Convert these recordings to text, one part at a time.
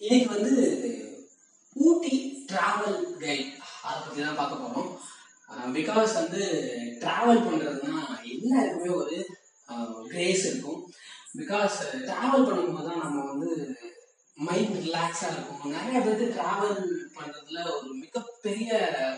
இன்னைக்கு வந்து ஊட்டி travel guide அதை பற்றி தான் பார்க்க போகிறோம் பிகாஸ் வந்து டிராவல் பண்ணுறதுனா எல்லாருக்குமே ஒரு கிரேஸ் இருக்கும் பிகாஸ் டிராவல் பண்ணும்போது தான் நம்ம வந்து மைண்ட் ரிலாக்ஸாக இருக்கும் நிறைய பேருக்கு டிராவல் பண்ணுறதுல ஒரு மிகப்பெரிய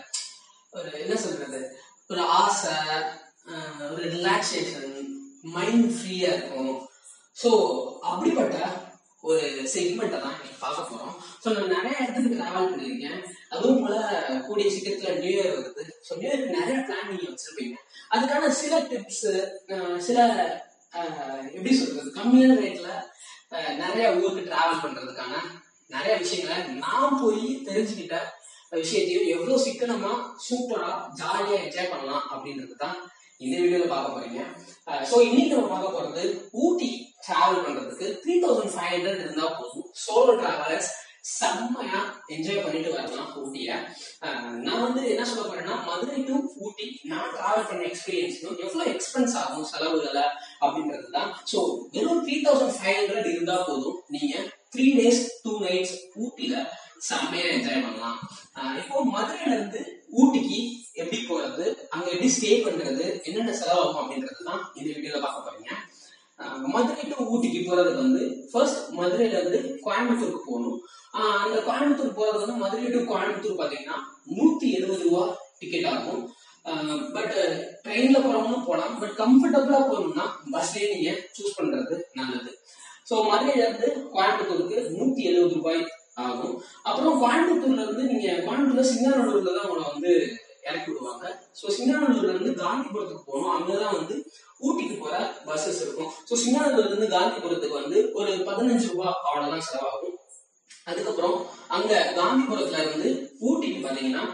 ஒரு என்ன சொல்றது ஒரு ஆசை ஆஹ் ஒரு ரிலாக்ஸேஷன் மைண்ட் ஃப்ரீயாக இருக்கும் ஸோ அப்படிப்பட்ட ஒரு செக்மெண்ட்டை தான் இன்னைக்கு பார்க்க போகிறோம் ஸோ நான் நிறைய இடத்துக்கு ட்ராவல் பண்ணியிருக்கேன் அதுவும் போல கூடிய சீக்கிரத்தில் நியூ இயர் வருது ஸோ நியூ இயர்க்கு நிறைய பிளான் நீங்கள் வச்சுருப்பீங்க அதுக்கான சில டிப்ஸு சில ஆஹ் எப்படி சொல்றது கம்மியான ரேட்டில் நிறைய ஊருக்கு ட்ராவல் பண்ணுறதுக்கான நிறைய விஷயங்களை நான் போய் தெரிஞ்சுக்கிட்ட விஷயத்தையும் எவ்வளோ சிக்கனமா சூப்பரா ஜாலியா என்ஜாய் பண்ணலாம் அப்படின்றது தான் இந்த வீடியோல பார்க்க போறீங்க ஸோ இன்னைக்கு நம்ம பார்க்க போறது ஊட்டி டிராவல் பண்றதுக்கு த்ரீ தௌசண்ட் ஃபைவ் ஹண்ட்ரட் இருந்தா போதும் சோலோ டிராவலர்ஸ் செம்மையா என்ஜாய் பண்ணிட்டு வரலாம் ஊட்டிய அஹ் நான் வந்து என்ன சொல்ல போறேன்னா மதுரை டு ஊட்டி நான் டிராவல் பண்ண எக்ஸ்பீரியன்ஸ் எவ்வளவு எக்ஸ்பென்ஸ் ஆகும் செலவுகளை அப்படின்றது தான் ஸோ வெறும் த்ரீ தௌசண்ட் ஃபைவ் ஹண்ட்ரட் இருந்தா போதும் நீங்க த்ரீ டேஸ் டூ நைட்ஸ் ஊட்டில செம்மையா என்ஜாய் பண்ணலாம் ஆஹ் இப்போ மதுரையில இருந்து ஊட்டிக்கு எப்படி போறது அங்க எப்படி ஸ்டே பண்றது என்னென்ன செலவாகும் அப்படின்றது தான் இந்த வீடியோல பார்க்க போறீங்க ஆஹ் மதுரை டு ஊட்டிக்கு போறதுக்கு வந்து ஃபர்ஸ்ட் மதுரையில இருந்து கோயம்புத்தூருக்கு போகணும் ஆஹ் அந்த கோயம்புத்தூர் போறது வந்து மதுரை டு கோயம்புத்தூர் பாத்தீங்கன்னா நூத்தி எழுபது ரூபா டிக்கெட் ஆகும் பட் ட்ரெயின்ல போறவங்களும் போகலாம் பட் கம்ஃபர்டபுளா போகணும்னா பஸ்லயே நீங்க சூஸ் பண்றது நல்லது ஸோ மதுரையில இருந்து கோயம்புத்தூருக்கு நூத்தி எழுபது ரூபாய் ஆகும் அப்புறம் கோயம்புத்தூர்ல இருந்து நீங்க கோயம்புத்தூர்ல சிங்காநல்லூர்ல தான் உங்களை வந்து இறக்கி விடுவாங்க ஸோ சிங்காநல்லூர்ல இருந்து காந்திபுரத்துக்கு போகணும் அங்கதான் வந்து ஊட்டிக்கு போற பஸ்ஸஸ் இருக்கும் ஸோ சிங்காநல்லூர்ல இருந்து காந்திபுரத்துக்கு வந்து ஒரு பதினஞ்சு ரூபாய் அவ்வளவுதான் செலவாகும் அதுக்கப்புறம் அங்க காந்திபுரத்துல இருந்து ஊட்டிக்கு பாத்தீங்கன்னா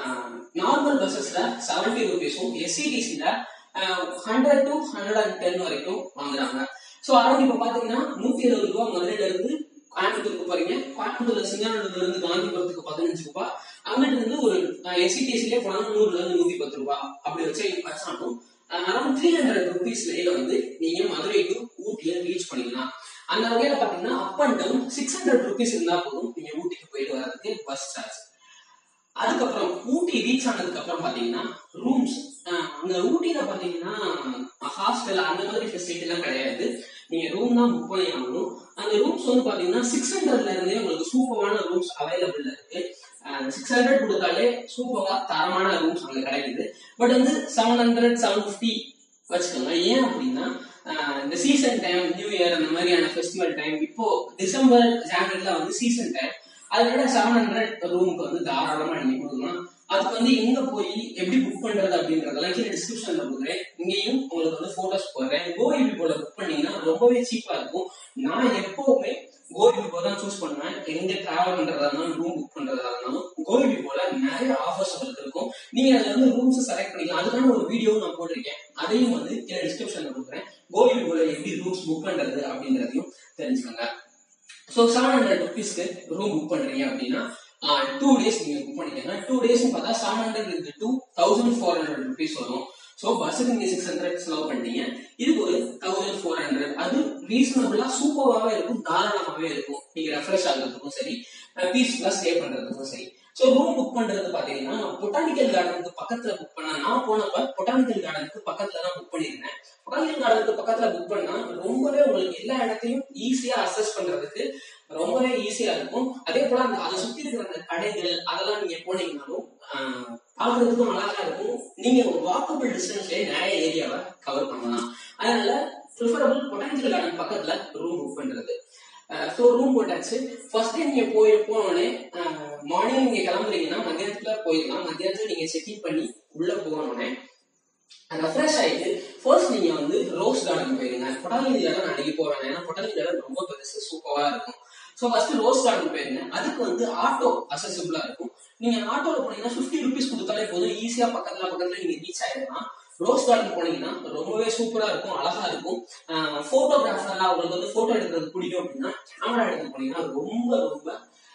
நார்மல் பஸ்ஸஸ்ல செவன்டி ருபீஸும் எஸ்சிடிசில hundred to hundred and ten வரைக்கும் வாங்குறாங்க ஸோ அரௌண்ட் இப்போ பாத்தீங்கன்னா நூத்தி எழுபது ரூபாய் மதுரையில இருந்து கோயம்புத்தூருக்கு போறீங்க கோயம்புத்தூர்ல சிங்கானூர்ல இருந்து காந்திபுரத்துக்கு பதினஞ்சு ரூபாய் அங்கிட்டு இருந்து ஒரு எஸ்சிடிசிலே போனாலும் நூறுல இருந்து நூத்தி பத்து ரூபாய் அப்படி வச்சு வச்சாலும் அரௌண்ட் த்ரீ ஹண்ட்ரட் ருபீஸ்லயே வந்து நீங்க மதுரை டு ஊட்டியை ரீச் பண்ணிக்கலாம் அந்த வகையில பாத்தீங்கன்னா up and down six hundred rupees இருந்தா போதும் நீங்க ஊட்டிக்கு போயிட்டு வர்றதுக்கு பஸ் சார்ஜ் அதுக்கப்புறம் ஊட்டி ரீச் ஆனதுக்கு அப்புறம் பாத்தீங்கன்னா ரூம்ஸ் அங்க ஊட்டியில பாத்தீங்கன்னா ஹாஸ்டல் அந்த மாதிரி ஃபெசிலிட்டி எல்லாம் கிடையாது நீங்க ரூம் தான் புக் பண்ணி ஆகணும் அந்த ரூம்ஸ் வந்து பாத்தீங்கன்னா சிக்ஸ் ஹண்ட்ரட்ல இருந்தே உங்களுக்கு சூப்பரான ரூம்ஸ் அவைலபிள் இருக்கு சிக்ஸ் ஹண்ட்ரட் கொடுத்தாலே சூப்பரா தரமான ரூம்ஸ் அங்க கிடைக்குது பட் வந்து செவன் ஹண்ட்ரட் செவன் ஃபிஃப்டி வச்சுக்கோங்க ஏன் அப்படின்னா இந்த சீசன் டைம் நியூ இயர் அந்த மாதிரியான ஃபெஸ்டிவல் டைம் இப்போ டிசம்பர் ஜான்வரில வந்து சீசன் டைம் அதை விட செவன் ஹண்ட்ரட் ரூமுக்கு வந்து தாராளமா நீங்க கொடுக்கலாம் அதுக்கு வந்து எங்க போய் எப்படி புக் பண்றது அப்படின்றதெல்லாம் கீழே டிஸ்கிரிப்ஷன்ல கொடுக்குறேன் இங்கேயும் உங்களுக்கு வந்து போட்டோஸ் போடுறேன் கோயிபி போல புக் பண்ணீங்கன்னா ரொம்பவே சீப்பா இருக்கும் நான் எப்பவுமே கோயிபி போ தான் சூஸ் பண்ணுவேன் எங்க டிராவல் பண்றதா இருந்தாலும் ரூம் புக் பண்றதா இருந்தாலும் கோயிபி போல நிறைய ஆஃபர்ஸ் உங்களுக்கு இருக்கும் நீங்க அதுல வந்து ரூம்ஸ் செலக்ட் பண்ணிக்கலாம் அதுக்கான ஒரு வீடியோ நான் போட்டிருக்கேன் அதையும் வந்து கீழே டிஸ்கிரிப்ஷன்ல கொடுக்குறேன் கோயிபி போல எப்படி ரூம்ஸ் புக் பண்றது அப்படின்றதையும் தெரிஞ்சுக்கோங்க ஸோ செவன் ஹண்ட்ரட் ருபீஸ்க்கு ரூம் புக் பண்றீங்க அப்படின்னா டூ டேஸ் நீங்க புக் பண்ணிக்கோங்க டூ டேஸ் பார்த்தா செவன் ஹண்ட்ரட் இருக்கு two thousand four hundred rupees வரும் ஸோ பஸ்ஸுக்கு நீங்க சிக்ஸ் ஹண்ட்ரட் செலவு பண்ணீங்க இதுக்கு ஒரு தௌசண்ட் ஃபோர் ஹண்ட்ரட் அது ரீசனபிளா சூப்பராகவே இருக்கும் தாராளமாகவே இருக்கும் நீங்க ரெஃப்ரெஷ் ஆகுறதுக்கும் சரி பீஸ்ஃபுல்லா ஸ்டே பண்றதுக்கும் சரி ஸோ ரூம் புக் பண்றது பாத்தீங்கன்னா பொட்டானிக்கல் கார்டனுக்கு பக்கத்துல புக் பண்ண நான் போனப்ப பொட்டானிக்கல் கார்டனுக்கு பக்கத்துல தான் புக் பண்ணியிருந்தேன் பொட்டானிக்கல் கார்டனுக்கு பக்கத்துல புக் பண்ணா ரொம்பவே உங்களுக்கு எல்லா இடத்தையும் ஈஸியா அசஸ் பண்றதுக்கு ரொம்பவே ஈஸியா இருக்கும் அதே போல அந்த அதை சுத்தி இருக்கிற அந்த கடைகள் அதெல்லாம் நீங்க போனீங்கன்னாலும் பாக்குறதுக்கும் அழகா இருக்கும் நீங்க வாக்கபிள் டிஸ்டன்ஸ்லயே நிறைய ஏரியாவை கவர் பண்ணலாம் அதனால ப்ரிஃபரபிள் பொட்டானிக்கல் கார்டன் பக்கத்துல ரூம் புக் பண்றது ஸோ ரூம் போட்டாச்சு ஃபர்ஸ்ட் டே நீங்க போய் போனோடனே மார்னிங் நீங்க கிளம்புறீங்கன்னா மத்தியானத்துல போயிடலாம் மத்தியானத்துல நீங்க செட்டில் பண்ணி உள்ள போனோடனே ரெஃப்ரெஷ் ஆயிட்டு ஃபர்ஸ்ட் நீங்க வந்து ரோஸ் கார்டன் போயிருங்க பொட்டானிக்கல் கார்டன் அன்னைக்கு போவேன் ஏன்னா பொட்டானிக்கல் கார்டன் ரொம்ப பெருசு சூப்பரா இருக்கும் ஸோ ஃபர்ஸ்ட் ரோஸ் கார்டன் போயிருங்க அதுக்கு வந்து ஆட்டோ அசசிபிளா இருக்கும் நீங்க ஆட்டோல போனீங்கன்னா ஃபிஃப்டி ருபீஸ் கொடுத்தாலே போதும் ஈஸியா பக்கத்துல பக்கத்துல நீங்க ரீச் ஆயிடலாம் ரோஸ் கார்டன் போனீங்கன்னா ரொம்பவே சூப்பரா இருக்கும் அழகா இருக்கும் போட்டோகிராஃபர்லாம் உங்களுக்கு வந்து போட்டோ எடுக்கிறது பிடிக்கும் அப்படின்னா கேமரா எடுக்க போனீங்கன்னா ரொம்ப ரொம்ப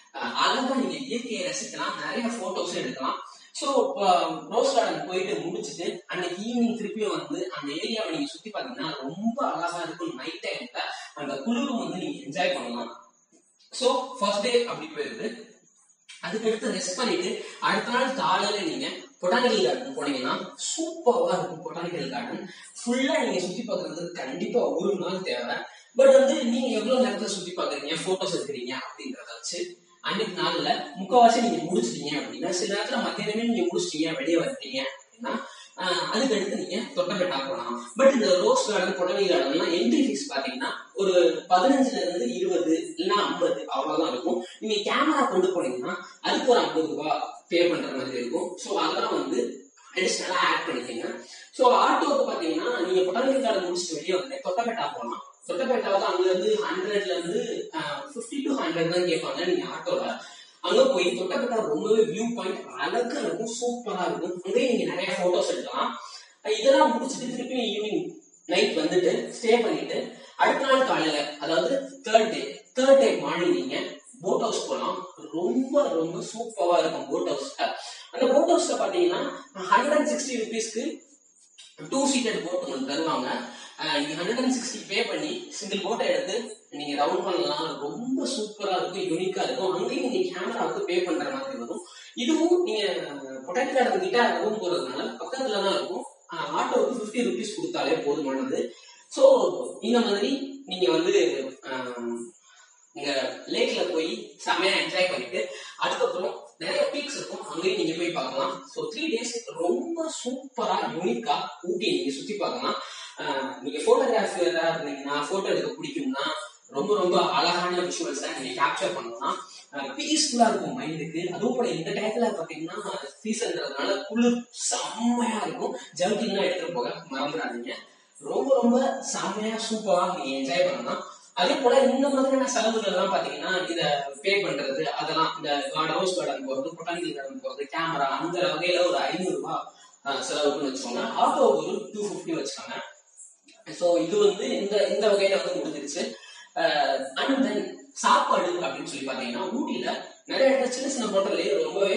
அழகா நீங்க இயற்கையை ரசிக்கலாம் நிறைய போட்டோஸும் எடுக்கலாம் ஸோ ரோஸ் கார்டன் போயிட்டு முடிச்சுட்டு அன்னைக்கு ஈவினிங் திருப்பியும் வந்து அந்த ஏரியாவை நீங்க சுத்தி பாத்தீங்கன்னா ரொம்ப அழகா இருக்கும் நைட் டைம்ல அந்த குளிரும் வந்து நீங்க என்ஜாய் பண்ணலாம் ஸோ ஃபர்ஸ்ட் டே அப்படி போயிருது அதுக்கடுத்து ரெஸ்ட் பண்ணிட்டு அடுத்த நாள் காலையில நீங்க பொட்டானிக்கல் கார்டன் போனீங்கன்னா சூப்பரா இருக்கும் பொட்டானிக்கல் கார்டன் ஃபுல்லா நீங்க சுத்தி பார்க்கறது கண்டிப்பா ஒரு நாள் தேவை பட் வந்து நீங்க எவ்வளவு நேரத்துல சுத்தி பாக்குறீங்க போட்டோஸ் எடுக்கிறீங்க அப்படின்றத வச்சு அன்னைக்கு நாள்ல முக்கால்வாசி நீங்க முடிச்சிட்டீங்க அப்படின்னா சில நேரத்துல மத்தியானமே நீங்க முடிச்சிட்டீங்க வெளியே வந்துட்டீங்க அப்படின்னா ஆஹ் அதுக்கு அடுத்து நீங்க தொட்டபெட்டா போகலாம் பட் இந்த ரோஸ் கார்டன் புடவை கார்டன்லாம் என்ட்ரி ஃபீஸ் பாத்தீங்கன்னா ஒரு பதினஞ்சுல இருந்து இருபது இல்லைன்னா ஐம்பது அவ்வளவுதான் இருக்கும் நீங்க கேமரா கொண்டு போனீங்கன்னா அதுக்கு ஒரு ஐம்பது ரூபாய் பே பண்ற மாதிரி இருக்கும் ஸோ அதெல்லாம் வந்து அடிஷ்னலா ஆட் பண்ணிக்கோங்க ஸோ ஆட்டோக்கு பாத்தீங்கன்னா நீங்க பொட்டானிக்கல் கார்டன் முடிச்சுட்டு வெளியே வந்து தொட்டபெட்டா போகலாம் தொட்டபெட்டாவது அங்க இருந்து ஹண்ட்ரட்ல இருந்து ஃபிஃப்டி டு ஹண்ட்ரட் தான் கேட்பாங்க நீங்க ஆட்டோல அங்க போய் தொட்டபெட்டா ரொம்பவே வியூ பாயிண்ட் அழகா இருக்கும் சூப்பரா இருக்கும் அங்கேயே நீங்க நிறைய போட்டோஸ் எடுக்கலாம் இதெல்லாம் முடிச்சுட்டு திருப்பி ஈவினிங் நைட் வந்துட்டு ஸ்டே பண்ணிட்டு அடுத்த நாள் காலையில அதாவது third day third day morning நீங்க போட் ஹவுஸ் போகலாம் ரொம்ப ரொம்ப சூப்பரா இருக்கும் போட் ஹவுஸ்ல அந்த போட் ஹவுஸ்ல பாத்தீங்கன்னா ஹண்ட்ரட் அண்ட் சிக்ஸ்டி ருபீஸ்க்கு டூ சீட்டட் போட் உங்களுக்கு தருவாங்க அஹ் நீங்க ஹண்ட்ரட் அண்ட் சிக்ஸ்டி பே பண்ணி சிங்கிள் போட்டை எடுத்து நீங்க ரவுண்ட் பண்ணலாம் ரொம்ப சூப்பரா இருக்கும் யூனிக்கா இருக்கும் அங்கேயும் நீங்க கேமராவுக்கு பே பண்ற மாதிரி வரும் இதுவும் நீங்க பொட்டாட்டி கார்டன் கிட்ட ரூம் போறதுனால பக்கத்துல தான் இருக்கும் அஹ் ஆட்டோவுக்கு ஃபிஃப்டி ருபீஸ் கொடுத்தாலே போதுமானது ஸோ இந்த மாதிரி நீங்க வந்து அஹ், இங்க லேக்ல போய் செமையா என்ஜாய் பண்ணிட்டு அதுக்கப்புறம் நிறைய பீக்ஸ் இருக்கும் அங்கேயும் நீங்க போய் பார்க்கலாம் ஸோ த்ரீ டேஸ் ரொம்ப சூப்பரா யூனிக்கா ஊட்டி நீங்க சுத்தி பார்க்கலாம் ஆஹ் நீங்க போட்டோகிராஃபரா இருந்தீங்கன்னா போட்டோ எடுக்க பிடிக்கும்னா ரொம்ப ரொம்ப அழகான விஷுவல்ஸ் நீங்க கேப்சர் பண்ணலாம் பீஸ்ஃபுல்லா இருக்கும் மைண்டுக்கு அதுவும் கூட இந்த டயத்துல பாத்தீங்கன்னா சீசன்றதுனால குளிர் செம்மையா இருக்கும் ஜம்பிங்லாம் எடுத்துட்டு போக மறந்துடாதீங்க ரொம்ப ரொம்ப செம்மையா சூப்பரா நீங்க என்ஜாய் பண்ணலாம் அதே போல இந்த மாதிரியான செலவுகள் எல்லாம் பாத்தீங்கன்னா இத பே பண்றது அதெல்லாம் இந்த கார்டன் ஹவுஸ் கார்டன் போறது பொட்டானிக்கல் கார்டன் போறது கேமரா அந்த வகையில ஒரு ஐநூறு ரூபாய் ஆஹ் செலவுக்குன்னு வச்சுக்கோங்க ஆட்டோ ஒரு டூ ஃபிஃப்டி வச்சுக்கோங்க ஸோ இது வந்து இந்த இந்த வகையில வந்து முடிஞ்சிருச்சு அண்ட் தென் சாப்பாடு அப்படின்னு சொல்லி பாத்தீங்கன்னா ஊட்டியில நிறைய இடத்துல சின்ன சின்ன ஹோட்டல்லே ரொம்பவே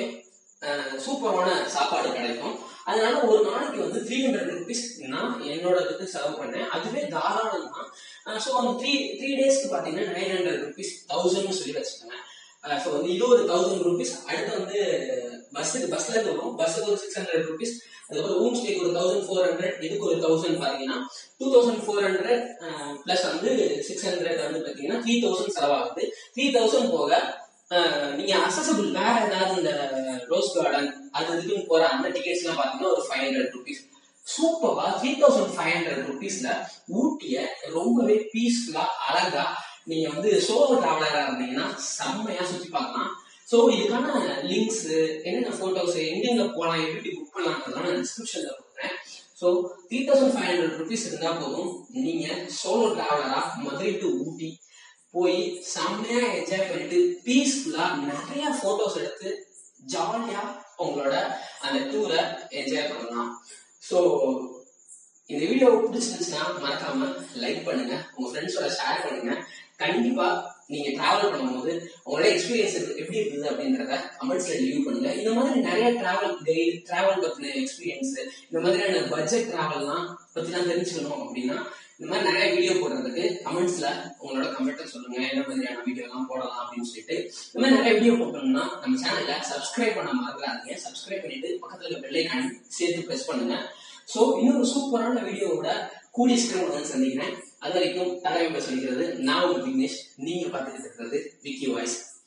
சூப்பரான சாப்பாடு கிடைக்கும் அதனால ஒரு நாளைக்கு வந்து த்ரீ ஹண்ட்ரட் ருபீஸ் நான் என்னோட இதுக்கு செலவு பண்ணேன் அதுவே தாராளம் தான் ஸோ அந்த த்ரீ த்ரீ டேஸ்க்கு பார்த்தீங்கன்னா நைன் ஹண்ட்ரட் ருபீஸ் தௌசண்ட்னு சொல்லி வச்சுக்கோங்க ஸோ வந்து இது ஒரு தௌசண்ட் ருபீஸ் அடுத்து வந்து பஸ்ஸுக்கு பஸ்ல இருந்து வரும் பஸ்ஸுக்கு ஒரு சிக்ஸ் ஹண்ட்ரட் ருபீஸ் அதுக்கப்புறம் ரூம் ஸ்டேக்கு ஒரு தௌசண்ட் ஃபோர் ஹண்ட்ரட் இதுக்கு ஒரு தௌசண்ட் பார்த்தீங்கன்னா two thousand four hundred plus வந்து சிக்ஸ் ஹண்ட்ரட் வந்து பார்த்தீங்கன்னா த்ரீ தௌசண்ட் செலவாகுது த்ரீ தௌசண்ட் போக அஹ், நீங்க அசசபிள் வேற ஏதாவது இந்த ரோஸ் கார்டன் அது இதுக்குன்னு போற அந்த டிக்கெட்ஸ் எல்லாம் பாத்தீங்கன்னா ஒரு ஃபைவ் ஹண்ட்ரட் ருபீஸ் சூப்பரா த்ரீ தௌசண்ட் ஃபைவ் ஹண்ட்ரட் ருபீஸ்ல ஊட்டிய ரொம்பவே பீஸ்ஃபுல்லா அழகா நீங்க வந்து சோலோ டிராவலரா இருந்தீங்கன்னா செம்மையா சுத்தி பார்க்கலாம் ஸோ இதுக்கான லிங்க்ஸ் என்னென்ன போட்டோஸ் எங்கெங்க போகலாம் எப்படி புக் பண்ணலாம்ன்றதெல்லாம் நான் டிஸ்கிரிப்ஷன்ல கொடுக்குறேன் so three thousand five hundred rupees இருந்தா போதும் நீங்க சோலோ டிராவலரா மதுரை டு ஊட்டி போய் செம்மையா என்ஜாய் பண்ணிட்டு பீஸ்ஃபுல்லா நிறைய போட்டோஸ் எடுத்து ஜாலியா உங்களோட அந்த டூரை என்ஜாய் பண்ணலாம் ஸோ இந்த வீடியோ பிடிச்சிருந்துச்சுன்னா மறக்காம லைக் பண்ணுங்க உங்க ஃப்ரெண்ட்ஸோட ஷேர் பண்ணுங்க கண்டிப்பா நீங்க டிராவல் பண்ணும்போது உங்களோட எக்ஸ்பீரியன்ஸ் எப்படி இருந்தது அப்படின்றத கமெண்ட்ஸ்ல ரிவ்யூ பண்ணுங்க இந்த மாதிரி நிறைய டிராவல் கைடு டிராவல் பத்தின எக்ஸ்பீரியன்ஸ் இந்த மாதிரியான பட்ஜெட் டிராவல்லாம் பத்திலாம் தெரிஞ்சுக்கணும் அப்படின்னா இந்த மாதிரி நிறைய வீடியோ போடுறதுக்கு கமெண்ட்ஸ்ல உங்களோட கமெண்ட்டை சொல்லுங்க என்ன மாதிரியான வீடியோ எல்லாம் போடலாம் அப்படின்னு சொல்லிட்டு இந்த மாதிரி நிறைய வீடியோ போட்டோம்னா நம்ம சேனல்ல சப்ஸ்கிரைப் பண்ண மறந்துடாதீங்க சப்ஸ்கிரைப் பண்ணிட்டு பக்கத்துல இருக்க பெல்லைக்கான சேர்த்து பிரஸ் பண்ணுங்க சோ இன்னொரு சூப்பரான வீடியோவோட கூடிய சீக்கிரம் உங்களை சந்திக்கிறேன் அது வரைக்கும் தலைமை சொல்லிக்கிறது நான் உங்க விக்னேஷ் நீங்க பார்த்துக்கிட்டு இருக்கிறது விக்கி வாய்ஸ்